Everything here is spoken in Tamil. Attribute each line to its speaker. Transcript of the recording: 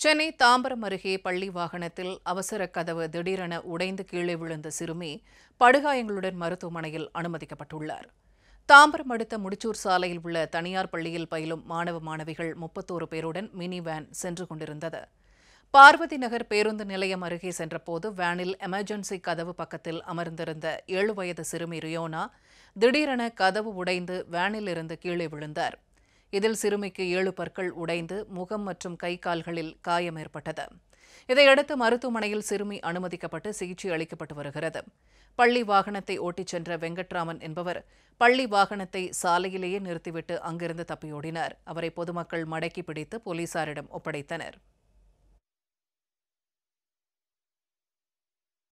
Speaker 1: சென்னை தாம்பரம் அருகே பள்ளி வாகனத்தில் அவசர கதவு திடீரென உடைந்து கீழே விழுந்த சிறுமி படுகாயங்களுடன் மருத்துவமனையில் அனுமதிக்கப்பட்டுள்ளார் தாம்பரம் அடுத்த முடிச்சூர் சாலையில் உள்ள தனியார் பள்ளியில் பயிலும் மாணவ மாணவிகள் முப்பத்தோரு பேருடன் மினி வேன் சென்று கொண்டிருந்தது பார்வதி நகர் பேருந்து நிலையம் அருகே சென்றபோது வேனில் எமர்ஜென்சி கதவு பக்கத்தில் அமர்ந்திருந்த ஏழு வயது சிறுமி ரியோனா திடீரென கதவு உடைந்து வேனில் இருந்து கீழே விழுந்தார் இதில் சிறுமிக்கு ஏழு பற்கள் உடைந்து முகம் மற்றும் கை கால்களில் காயம் ஏற்பட்டது இதையடுத்து மருத்துவமனையில் சிறுமி அனுமதிக்கப்பட்டு சிகிச்சை அளிக்கப்பட்டு வருகிறது பள்ளி வாகனத்தை ஓட்டிச் சென்ற வெங்கட்ராமன் என்பவர் பள்ளி வாகனத்தை சாலையிலேயே நிறுத்திவிட்டு அங்கிருந்து தப்பியோடினார் அவரை பொதுமக்கள் மடக்கி பிடித்து போலீசாரிடம் ஒப்படைத்தனர்